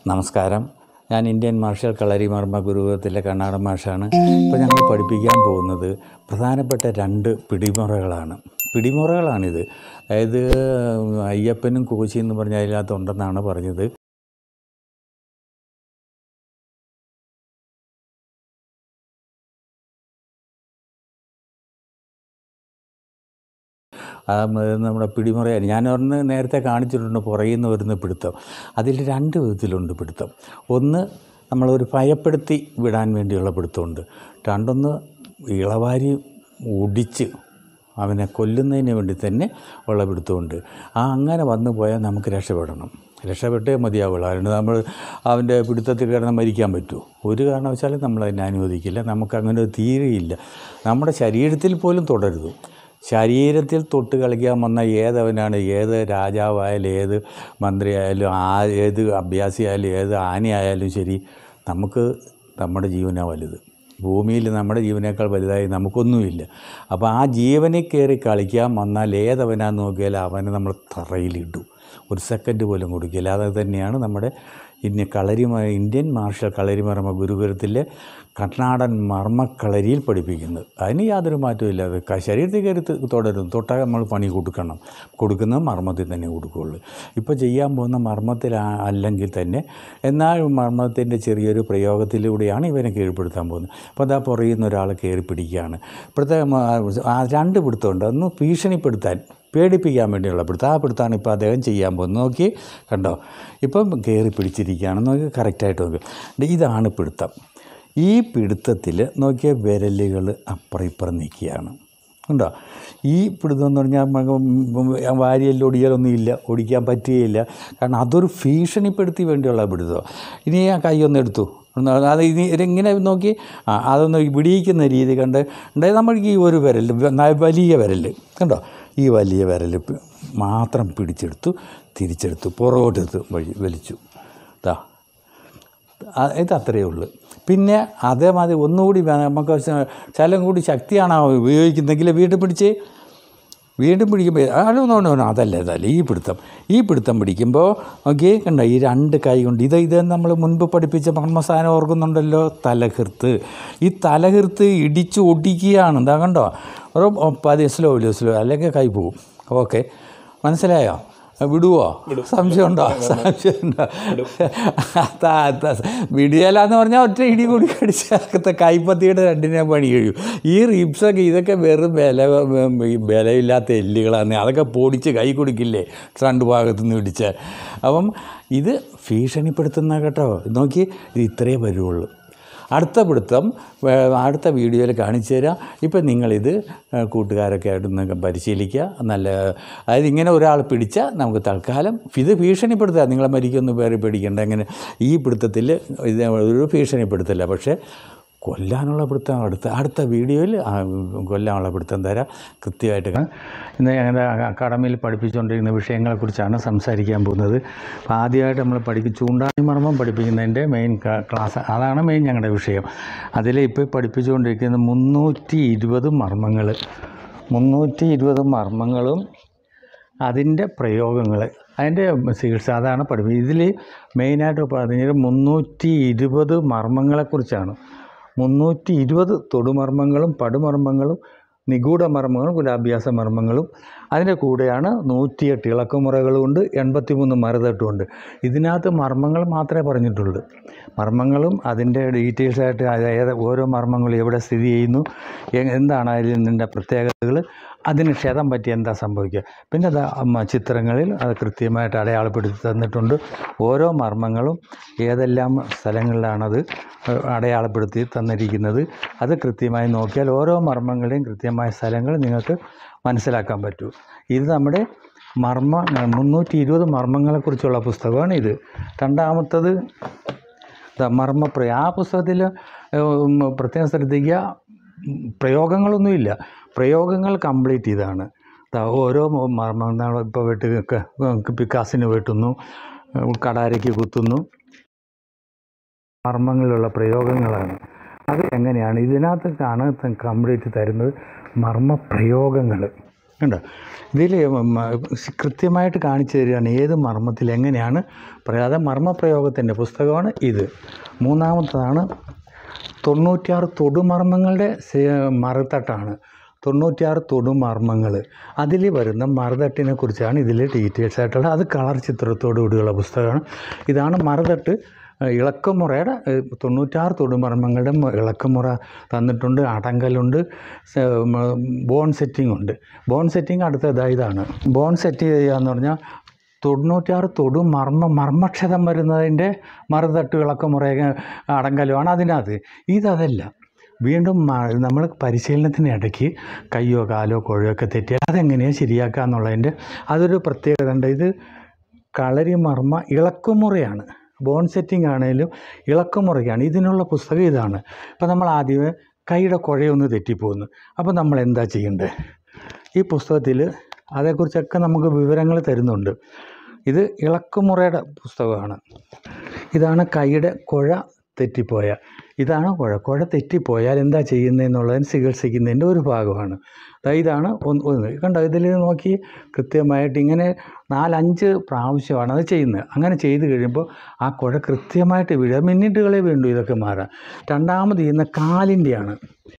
നമസ്കാരം ഞാൻ Indian martial Kalarimarma ഗുരുകുലത്തിലെ കർണാടക മാഷാണ് ഇപ്പോൾ ഞങ്ങൾ പഠിപ്പിക്കാൻ പോകുന്നത് പ്രധാനപ്പെട്ട രണ്ട് പിടിമുറകളാണ് പിടിമുറകളാണിത് അതായത് അയ്യപ്പനും കോശി എന്ന് പറഞ്ഞ അതിനകത്തുണ്ടെന്നാണ് പറഞ്ഞത് ആ മ- നമ്മുടെ പിടിമുറയാണ് ഞാൻ ഒന്ന് നേരത്തെ കാണിച്ചിട്ടുണ്ട് പുറകിൽ നിന്ന് വരുന്ന പിടുത്തം അതിൽ രണ്ട് വിധത്തിലുണ്ട് പിടുത്തം ഒന്ന് നമ്മളൊരു ഭയപ്പെടുത്തി വിടാൻ വേണ്ടിയുള്ള പിടുത്തമുണ്ട് രണ്ടൊന്ന് ഇളവാരി ഒടിച്ച് അവനെ കൊല്ലുന്നതിന് വേണ്ടി തന്നെ ഉള്ള പിടുത്തമുണ്ട് ആ അങ്ങനെ വന്നു പോയാൽ നമുക്ക് രക്ഷപ്പെടണം രക്ഷപ്പെട്ടേ മതിയാവുള്ളൂ അതുകൊണ്ട് നമ്മൾ അവൻ്റെ പിടുത്തത്തിൽ കിടന്ന് മരിക്കാൻ പറ്റുമോ ഒരു കാരണവശാലും നമ്മൾ അതിനെ അനുവദിക്കില്ല നമുക്ക് അങ്ങനെ ഒരു തീരെയില്ല നമ്മുടെ ശരീരത്തിൽ പോലും തുടരുത് ശരീരത്തിൽ തൊട്ട് കളിക്കാൻ വന്ന ഏതവനാണ് ഏത് രാജാവായാലും ഏത് മന്ത്രിയായാലും ആ ഏത് അഭ്യാസിയായാലും ഏത് ആനയായാലും ശരി നമുക്ക് നമ്മുടെ ജീവനാണ് വലുത് ഭൂമിയിൽ നമ്മുടെ ജീവനേക്കാൾ വലുതായി നമുക്കൊന്നുമില്ല അപ്പോൾ ആ ജീവനിൽ കയറി കളിക്കാൻ വന്നാൽ ഏതവനാന്ന് നോക്കിയാൽ അവനെ നമ്മൾ തറയിലിട്ടു ഒരു സെക്കൻഡ് പോലും കൊടുക്കില്ല അത് തന്നെയാണ് നമ്മുടെ ഇന്ത്യ കളരിമ ഇന്ത്യൻ മാർഷൽ കളരിമർമ്മ ഗുരുകുലത്തിലെ കർണാടൻ മർമ്മക്കളരിയിൽ പഠിപ്പിക്കുന്നത് അതിന് യാതൊരു മാറ്റവും അത് ക- ശരീരത്തിൽ കയറി ത- തുടരും തൊട്ടാൽ നമ്മൾ പണി കൊടുക്കണം കൊടുക്കുന്നത് മർമ്മത്തിൽ തന്നെ കൊടുക്കുകയുള്ളൂ ഇപ്പോൾ ചെയ്യാൻ പോകുന്ന മർമ്മത്തിൽ ആ- അല്ലെങ്കിൽ തന്നെ എന്നാൽ മർമ്മത്തിൻ്റെ ചെറിയൊരു പ്രയോഗത്തിലൂടെയാണ് ഇവനെ കീഴ്പ്പെടുത്താൻ പോകുന്നത് അപ്പോൾ അതാ പുറകിൽ നിന്ന് ഒരാൾ കയറി പിടിക്കുകയാണ് ഇപ്പോഴത്തെ മ- ആ രണ്ട് പിടുത്തമുണ്ട് ഒന്ന് ഭീഷണിപ്പെടുത്താൻ പേടിപ്പിക്കാൻ വേണ്ടിയുള്ള പിടുത്തം ആ പിടുത്തമാണ് ഇപ്പോൾ അദ്ദേഹം ചെയ്യാൻ പോകുന്നത് നോക്കി കണ്ടോ ഇപ്പം കയറി പിടിച്ചിരിക്കുകയാണ് നോക്കി കറക്റ്റായിട്ട് നോക്കി ദേ ഇതാണ് പിടുത്തം ഈ പിടുത്തത്തിൽ നോക്കിയ വിരലുകൾ അപ്പുറം ഇപ്പുറം നിൽക്കുകയാണ് ഉണ്ടോ ഈ പിടുത്തം എന്ന് പറഞ്ഞാൽ നമുക്ക് വാരിയല്ല ഒടിയലൊന്നും ഇല്ല ഓടിക്കാൻ പറ്റുകയില്ല കാരണം അതൊരു ഭീഷണിപ്പെടുത്തി വേണ്ടിയുള്ള പിടുത്തം ഇനി ഞാൻ കൈ ഒന്ന് എടുത്തു ഒന്ന് അത് ഇനി ഇങ്ങനെ നോക്കി ആ അതൊന്ന് പിടിയിക്കുന്ന രീതി കണ്ട് ഉണ്ടായത് നമ്മൾക്ക് ഈ ഒരു വിരൽ ന- വലിയ വിരൽ കണ്ടോ ഈ വലിയ വിരൽ പി- മാത്രം പിടിച്ചെടുത്തു തിരിച്ചെടുത്തു പുറകോട്ടെടുത്ത് വഴി വലിച്ചു ദാ ആ- ഇത് അത്രയേ ഉള്ളൂ പിന്നെ അതേമാതിരി ഒന്നുകൂടി വേ- നമുക്ക് ശ- ശകലം കൂടി ശക്തിയാണ് ആ ഉപയോഗിക്കുന്നെങ്കിൽ വീണ്ടും പിടിച്ച് വീണ്ടും പിടിക്കുമ്പോൾ ആണോ നോണോ അതല്ല അതല്ല ഈ പിടുത്തം ഈ പിടുത്തം പിടിക്കുമ്പോൾ ഓക്കെ കണ്ടോ ഈ രണ്ട് കൈ കൊണ്ട് ഇത് ഇത് നമ്മൾ മുൻപ് പഠിപ്പിച്ച മർമ്മസാധനം ഓർക്കുന്നുണ്ടല്ലോ തലഹിർത്ത് ഈ തലഹിർത്ത് ഇടിച്ച് ഒടിക്കുകയാണ് എന്താ കണ്ടോ ഒരു പതി സ്ലോ സ്ലോ അല്ലെങ്കിൽ കൈ പോവും ഓക്കെ മനസ്സിലായോ വിടുവോ സംശയമുണ്ടോ സംശയമുണ്ടോ വിടിയലാന്ന് പറഞ്ഞാൽ ഒറ്റ ഇടി കൂടി കടിച്ചകത്തെ കൈപ്പത്തിയുടെ രണ്ടിനെ പണി കഴിയും ഈ റിപ്സൊക്കെ ഇതൊക്കെ വെറും വില ഈ ബലമില്ലാത്ത എല്ലുകളാണ് അതൊക്കെ പൊടിച്ച് കൈ കൊടുക്കില്ലേ രണ്ട് ഭാഗത്തു നിന്ന് പിടിച്ച് അപ്പം ഇത് ഭീഷണിപ്പെടുത്തുന്ന കേട്ടോ നോക്കി ഇത് ഇത്രയേ വരുള്ളൂ അടുത്ത പിടുത്തം വേ- അടുത്ത വീഡിയോയിൽ കാണിച്ചു തരാം ഇപ്പം നിങ്ങളിത് ഏ, കൂട്ടുകാരൊക്കെ ആയിട്ട് ഒന്ന് പരിശീലിക്കുക നല്ല അതായത് ഇങ്ങനെ ഒരാൾ പിടിച്ചാൽ നമുക്ക് തൽക്കാലം ഇത് ഭീഷണിപ്പെടുത്തുക നിങ്ങളെ മരിക്കൊന്നും പേര് പേടിക്കേണ്ട ഇങ്ങനെ ഈ പിടുത്തത്തിൽ ഇത് ഒരു ഭീഷണിപ്പെടുത്തില്ല പക്ഷേ കൊല്ലാനുള്ള പിടുത്തം അടുത്ത അടുത്ത വീഡിയോയിൽ ആ കൊല്ലാനുള്ള പിടുത്തം തരാം കൃത്യമായിട്ട് കാണാം. ഇന്ന് ഞങ്ങളുടെ അക്കാഡമിയിൽ പഠിപ്പിച്ചുകൊണ്ടിരിക്കുന്ന വിഷയങ്ങളെക്കുറിച്ചാണ് സംസാരിക്കാൻ പോകുന്നത് അപ്പോൾ ആദ്യമായിട്ട് നമ്മൾ പഠിക്കും ചൂണ്ടാണി മർമ്മം പഠിപ്പിക്കുന്നതിൻ്റെ മെയിൻ ക്ലാസ് അതാണ് മെയിൻ ഞങ്ങളുടെ വിഷയം അതിൽ ഇപ്പോൾ പഠിപ്പിച്ചുകൊണ്ടിരിക്കുന്ന മുന്നൂറ്റി ഇരുപത് മർമ്മങ്ങൾ മുന്നൂറ്റി ഇരുപത് മർമ്മങ്ങളും അതിൻ്റെ പ്രയോഗങ്ങൾ അതിൻ്റെ ചികിത്സ അതാണ് പഠിപ്പിക്കുന്നത് ഇതിൽ മെയിനായിട്ട് പറഞ്ഞത് മുന്നൂറ്റി ഇരുപത് മർമ്മങ്ങളെക്കുറിച്ചാണ് മുന്നൂറ്റി ഇരുപത് തൊടുമർമ്മങ്ങളും പടുമർമ്മങ്ങളും നിഗൂഢ മർമ്മങ്ങളും കുലാഭ്യാസ മർമ്മങ്ങളും അതിൻ്റെ കൂടെയാണ് നൂറ്റിയെട്ട് ഇളക്കുമുറകളുമുണ്ട് എൺപത്തിമൂന്ന് മറുതട്ടുമുണ്ട് ഇതിനകത്ത് മർമ്മങ്ങൾ മാത്രമേ പറഞ്ഞിട്ടുള്ളൂ മർമ്മങ്ങളും അതിൻ്റെ ഡീറ്റെയിൽസ് ആയിട്ട് അതായത് ഓരോ മർമ്മങ്ങളും എവിടെ സ്ഥിതി ചെയ്യുന്നു എ- എന്താണ് അതിൻ്റെ പ്രത്യേകതകൾ അതിന് ക്ഷതം പറ്റി എന്താ സംഭവിക്കുക പിന്നെ അത് അമ്മ ചിത്രങ്ങളിൽ അത് കൃത്യമായിട്ട് അടയാളപ്പെടുത്തി തന്നിട്ടുണ്ട് ഓരോ മർമ്മങ്ങളും ഏതെല്ലാം സ്ഥലങ്ങളിലാണത് അടയാളപ്പെടുത്തി തന്നിരിക്കുന്നത് അത് കൃത്യമായി നോക്കിയാൽ ഓരോ മർമ്മങ്ങളുടെയും കൃത്യമായ സ്ഥലങ്ങൾ നിങ്ങൾക്ക് മനസ്സിലാക്കാൻ പറ്റൂ ഇത് നമ്മുടെ മർമ്മ മുന്നൂറ്റി ഇരുപത് മർമ്മങ്ങളെക്കുറിച്ചുള്ള പുസ്തകമാണ് ഇത് രണ്ടാമത്തത് ദ മർമ്മപ്രയ ആ പുസ്തകത്തിൽ ഉം, പ്രത്യേകം ശ്രദ്ധിക്കുക ഉം, പ്രയോഗങ്ങളൊന്നുമില്ല പ്രയോഗങ്ങൾ കംപ്ലീറ്റ് ചെയ്താണ് ദാ ഓരോ മർമ്മ ഇപ്പോൾ വെട്ട് ക- പിക്കാസിന് വെട്ടുന്നു കടാരയ്ക്ക് കുത്തുന്നു മർമ്മങ്ങളിലുള്ള പ്രയോഗങ്ങളാണ് അത് എങ്ങനെയാണ് ഇതിനകത്ത് കാണാൻ കംപ്ലീറ്റ് തരുന്നത് മർമ്മ പ്രയോഗങ്ങൾ കണ്ടോ ഇതിൽ കൃത്യമായിട്ട് കാണിച്ചു തരികയാണ് ഏത് മർമ്മത്തിൽ എങ്ങനെയാണ് പറയാതെ മർമ്മപ്രയോഗത്തിൻ്റെ പുസ്തകമാണ് ഇത് മൂന്നാമത്തതാണ് തൊണ്ണൂറ്റിയാറ് തൊടുമർമ്മങ്ങളുടെ സേ- മറുതട്ടാണ് തൊണ്ണൂറ്റിയാറ് തൊടുമർമ്മങ്ങൾ അതിൽ വരുന്ന മറുതട്ടിനെ കുറിച്ചാണ് ഇതിൽ ഡീറ്റെയിൽസ് ആയിട്ടുള്ളത് അത് കളർ ചിത്രത്തോടു കൂടിയുള്ള പുസ്തകമാണ് ഇതാണ് മറുതട്ട് ഏഹ് ഇളക്കമുറയുടെ ഏഹ് തൊണ്ണൂറ്റാറ് തൊടുമർമ്മങ്ങളുടെ മ- ഇളക്കമുറ തന്നിട്ടുണ്ട് അടങ്കലുണ്ട് സ- മ- ബോൺ സെറ്റിംഗ് ഉണ്ട് ബോൺ സെറ്റിംഗ് അടുത്തത് ഇതാണ് ബോൺ സെറ്റ് ചെയ്യുക എന്ന് പറഞ്ഞാൽ തൊണ്ണൂറ്റാറ് തൊടു മർമ്മ മർമ്മക്ഷതം വരുന്നതിൻ്റെ മറുതട്ട് ഇളക്കമുറയൊക്കെ അടങ്കലുമാണ് അതിനകത്ത് ഇതതല്ല വീണ്ടും നമ്മൾ പരിശീലനത്തിന് ഇടയ്ക്ക് കയ്യോ കാലോ കുഴയൊക്കെ തെറ്റിയാൽ അതെങ്ങനെയാണ് ശരിയാക്കുക എന്നുള്ളതിൻ്റെ അതൊരു പ്രത്യേകത ഉണ്ട് ഇത് കളരി മർമ്മ ഇളക്കുമുറയാണ് ബോൺ സെറ്റിംഗ് ആണെങ്കിലും ഇളക്കുമുറയാണ് ഇതിനുള്ള പുസ്തകം ഇതാണ് ഇപ്പം നമ്മൾ ആദ്യമേ കൈയുടെ കുഴയൊന്ന് തെറ്റിപ്പോകുന്നു അപ്പോൾ നമ്മൾ എന്താ ചെയ്യേണ്ടത് ഈ പുസ്തകത്തിൽ അതേക്കുറിച്ചൊക്കെ നമുക്ക് വിവരങ്ങൾ തരുന്നുണ്ട് ഇത് ഇളക്കുമുറയുടെ പുസ്തകമാണ് ഇതാണ് കൈയുടെ കുഴ തെറ്റിപ്പോയ ഇതാണ് കുഴ കുഴ തെറ്റിപ്പോയാൽ എന്താ ചെയ്യുന്നതെന്നുള്ളതിന് ചികിത്സിക്കുന്നതിൻ്റെ ഒരു ഭാഗമാണ് ദാ ഇതാണ് ഒന്ന് ഒന്ന് കണ്ടോ ഇതിൽ നോക്കി കൃത്യമായിട്ട് ഇങ്ങനെ നാലഞ്ച് പ്രാവശ്യമാണ് അത് ചെയ്യുന്നത് അങ്ങനെ ചെയ്ത് കഴിയുമ്പോൾ ആ കുഴ കൃത്യമായിട്ട് വീഴുക മിനിറ്റുകളെ വേണ്ടു ഇതൊക്കെ മാറാൻ രണ്ടാമത് ചെയ്യുന്ന കാലിൻ്റെയാണ്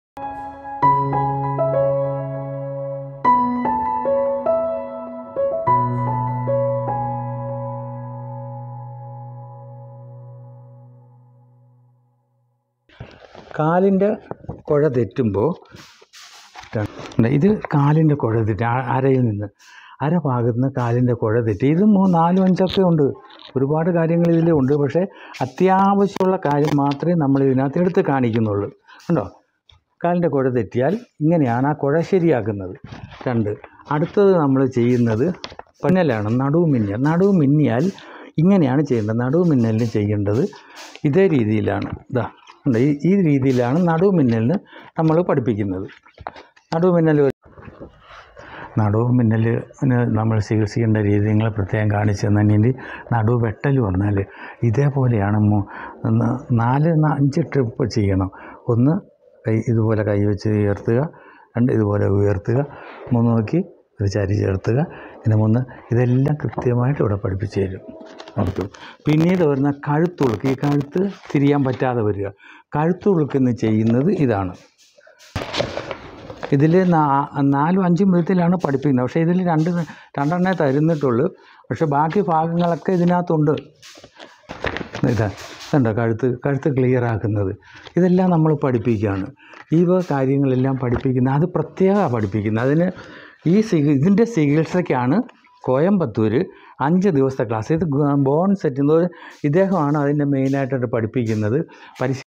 കാലിൻ്റെ കുഴ തെറ്റുമ്പോൾ ര- ഇത് കാലിൻ്റെ കുഴ തെറ്റി ആ- അരയിൽ നിന്ന് അര ഭാഗത്ത് നിന്ന് കാലിൻ്റെ കുഴ തെറ്റി ഇത് മൂന്ന് നാലും അഞ്ചൊക്കെ ഉണ്ട് ഒരുപാട് കാര്യങ്ങൾ ഇതിലുണ്ട് പക്ഷേ അത്യാവശ്യമുള്ള കാര്യം മാത്രമേ നമ്മൾ ഇതിനകത്ത് എടുത്ത് കാണിക്കുന്നുള്ളൂ കണ്ടോ കാലിൻ്റെ കുഴ തെറ്റിയാൽ ഇങ്ങനെയാണ് ആ കുഴ ശരിയാക്കുന്നത് രണ്ട് അടുത്തത് നമ്മൾ ചെയ്യുന്നത് പിന്നലാണ് നടുവ് മിന്നൽ നടുവ് മിന്നിയാൽ ഇങ്ങനെയാണ് ചെയ്യേണ്ടത് നടുവ് മിന്നലിന് ചെയ്യേണ്ടത് ഇതേ രീതിയിലാണ് ഇതാ ഉണ്ട് ഈ ഈ രീതിയിലാണ് നടുവ് മിന്നലിന് നമ്മൾ പഠിപ്പിക്കുന്നത് നടുവ് മിന്നൽ നടുവ് മിന്നലിന് നമ്മൾ ചികിത്സിക്കേണ്ട രീതി നിങ്ങൾ പ്രത്യേകം കാണിച്ചു തന്നെങ്കിൽ നടുവ് വെട്ടൽ പറഞ്ഞാൽ ഇതേപോലെയാണ് മൂ- ന- നാല് ന- അഞ്ച് ട്രിപ്പ് ചെയ്യണം ഒന്ന് കൈ ഇതുപോലെ കൈ വെച്ച് ഉയർത്തുക രണ്ട് ഇതുപോലെ ഉയർത്തുക മൂന്ന് നോക്കി ഒരു ചരി ചേർത്തുക പിന്നെ മൂന്ന് ഇതെല്ലാം കൃത്യമായിട്ട് ഇവിടെ പഠിപ്പിച്ചു തരും നമുക്ക് പിന്നീട് വരുന്ന കഴുത്തുളുക്ക് ഈ കഴുത്ത് തിരിയാൻ പറ്റാതെ വരിക കഴുത്തുളുക്കെന്ന് ചെയ്യുന്നത് ഇതാണ് ഇതിൽ നാലും അഞ്ചും വിധത്തിലാണ് പഠിപ്പിക്കുന്നത് പക്ഷേ ഇതിൽ രണ്ട് രണ്ടെണ്ണേ തരുന്നിട്ടുള്ളൂ പക്ഷേ ബാക്കി ഭാഗങ്ങളൊക്കെ ഇതിനകത്തുണ്ട് ഇതാ ഇതുണ്ടോ കഴുത്ത് കഴുത്ത് ക്ലിയർ ആക്കുന്നത് ഇതെല്ലാം നമ്മൾ പഠിപ്പിക്കുകയാണ് ഈ വക കാര്യങ്ങളെല്ലാം പഠിപ്പിക്കുന്നത് അത് പ്രത്യേകമാണ് പഠിപ്പിക്കുന്നത് അതിന് ഈ ചികി ഇതിൻ്റെ ചികിത്സയ്ക്കാണ് കോയമ്പത്തൂർ അഞ്ച് ദിവസത്തെ ക്ലാസ് ഇത് ബോൺ സെറ്റ് ഇദ്ദേഹമാണ് അതിൻ്റെ മെയിനായിട്ട് പഠിപ്പിക്കുന്നത് പരിശീലനം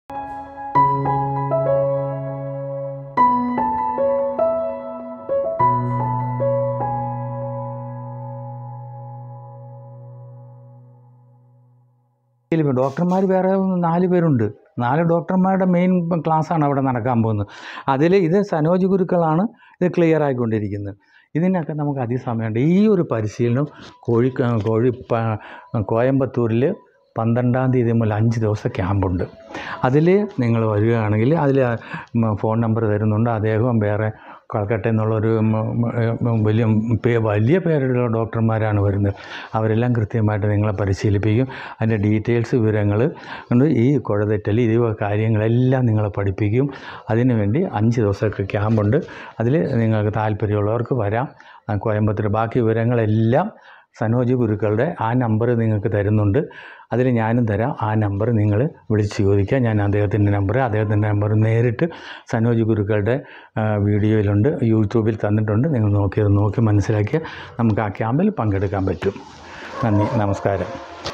ഡോക്ടർമാർ വേറെ നാല് പേരുണ്ട് നാല് ഡോക്ടർമാരുടെ മെയിൻ ക്ലാസ്സാണ് അവിടെ നടക്കാൻ പോകുന്നത് അതിൽ ഇത് സനോജ് ഗുരുക്കളാണ് ഇത് ക്ലിയർ ആയിക്കൊണ്ടിരിക്കുന്നത് ഇതിനൊക്കെ നമുക്ക് അതിസമയമുണ്ട് ഈ ഒരു പരിശീലനം കോഴി കോഴി പ- കോയമ്പത്തൂരിൽ പന്ത്രണ്ടാം തീയതി മുതൽ അഞ്ച് ദിവസം ക്യാമ്പുണ്ട് അതിൽ നിങ്ങൾ വരികയാണെങ്കിൽ അതിൽ ഫോൺ നമ്പർ തരുന്നുണ്ട് അദ്ദേഹം വേറെ കൽക്കട്ടയിൽ നിന്നുള്ളൊരു മ- മ- വലിയ പേ- വലിയ പേരുള്ള ഡോക്ടർമാരാണ് വരുന്നത് അവരെല്ലാം കൃത്യമായിട്ട് നിങ്ങളെ പരിശീലിപ്പിക്കും അതിൻ്റെ ഡീറ്റെയിൽസ് വിവരങ്ങൾ ഉണ്ട് ഈ കുഴതെറ്റൽ ഈ വക കാര്യങ്ങളെല്ലാം നിങ്ങളെ പഠിപ്പിക്കും അതിനുവേണ്ടി അഞ്ച് ദിവസമൊക്കെ ക്യാമ്പുണ്ട് അതിൽ നിങ്ങൾക്ക് താല്പര്യമുള്ളവർക്ക് വരാം ആ കോയമ്പത്തൂർ ബാക്കി വിവരങ്ങളെല്ലാം സനോജ് ഗുരുക്കളുടെ ആ നമ്പർ നിങ്ങൾക്ക് തരുന്നുണ്ട് അതിൽ ഞാനും തരാം ആ നമ്പർ നിങ്ങൾ വിളിച്ച് ചോദിക്കുക ഞാൻ അദ്ദേഹത്തിൻ്റെ നമ്പർ അദ്ദേഹത്തിൻ്റെ നമ്പർ നേരിട്ട് സനോജ് ഗുരുക്കളുടെ ആ, വീഡിയോയിലുണ്ട് യൂട്യൂബിൽ തന്നിട്ടുണ്ട് നിങ്ങൾ നോക്കിയത് നോക്കി മനസ്സിലാക്കിയാൽ നമുക്ക് ആ ക്യാമ്പിൽ പങ്കെടുക്കാൻ പറ്റും നന്ദി നമസ്കാരം